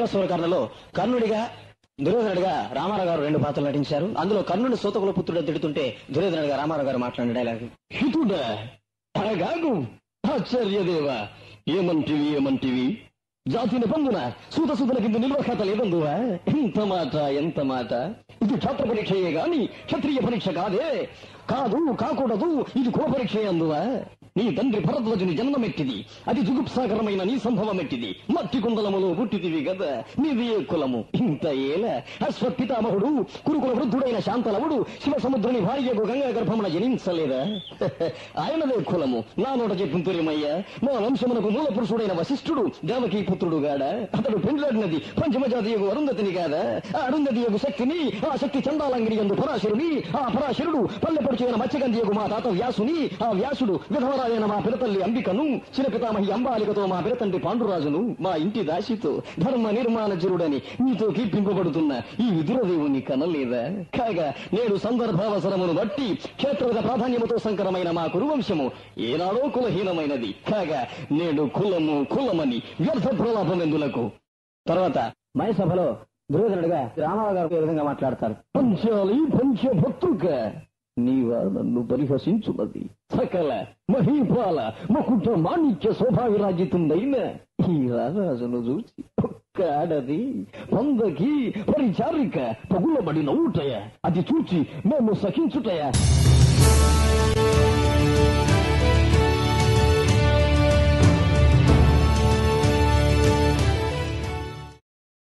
పంచాసుర కర్ణలో కర్ణుడిగా దుర్యోధనుడిగా రామారావు గారు రెండు పాత్రలు నటించారు అందులో కర్ణుడి సూతకుల పుత్రుడు తిడుతుంటే దుర్యోధనుడిగా రామారావు గారు మాట్లాడిన డైలాగ్ హితుడా అరగాగు ఆశ్చర్యదేవ ఏమంటివి ఏమంటివి జాతిని పొందున సూత సూతుల కింద నిల్వ ఖాత లేదందువా ఎంత మాట ఎంత మాట ఇది క్షాత్ర పరీక్షయే గాని క్షత్రియ పరీక్ష కాదే కాదు కాకూడదు ఇది కుల పరీక్ష అందువా నీ తండ్రి భరద్వజుని జన్మమెట్టిది అది జుగుప్సాకరమైన నీ సంభవమెట్టిది మట్టి కుండలములో పుట్టితివి కదా నీది ఏ కులము ఇంత ఏల అశ్వత్పితామహుడు కురుకుల వృద్ధుడైన శాంతలవుడు శివ సముద్రుని భార్యకు గంగా గర్భమున జనించలేదా ఆయనదే కులము నా నోట చెప్పింతురేమయ్యా మా వంశమునకు మూల పురుషుడైన వశిష్ఠుడు దేవకీ పుత్రుడు గాడా అతడు పెండ్లాడినది పంచమజాతీయకు అరుంధతిని కాదా ఆ అరుంధతి యొక్క శక్తిని ఆ శక్తి చందాలంగిరి ఎందు పరాశరుని ఆ పరాశరుడు పల్లెపడి చేయన మత్స్యగంధియకు మా తాత వ్యాసుని ఆ వ్యాసుడు విధవరాలైన మా పిరతల్లి అంబికను చిరపితామహి అంబాలికతో మా పిరతండ్రి పాండురాజును మా ఇంటి దాసితో ధర్మ నిర్మాణ జరుడని మీతో కీర్పింపబడుతున్న ఈ విదురదేవుని కనలేదా కాగా నేడు సందర్భావసరమును బట్టి క్షేత్రవిధ ప్రాధాన్యముతో సంకరమైన మా కురువంశము ఏనాడో కులహీనమైనది కాగా నేడు కులము కులమని వ్యర్థ ప్రలాపమెందులకు తర్వాత మయసభలో దుర్యోధనుడిగా రామారావు గారు ఈ విధంగా మాట్లాడతారు పంచాలి పంచభక్తుక నీవా నన్ను పరిహసించున్నది సకల మహీపాల మకుట మాణిక్య శోభావిరాజితుందైన ఈ రారాజును చూసి ఒక్క ఆడది వందకి పరిచారిక పగులబడి నవ్వుటయ అది చూచి మేము సహించుటయ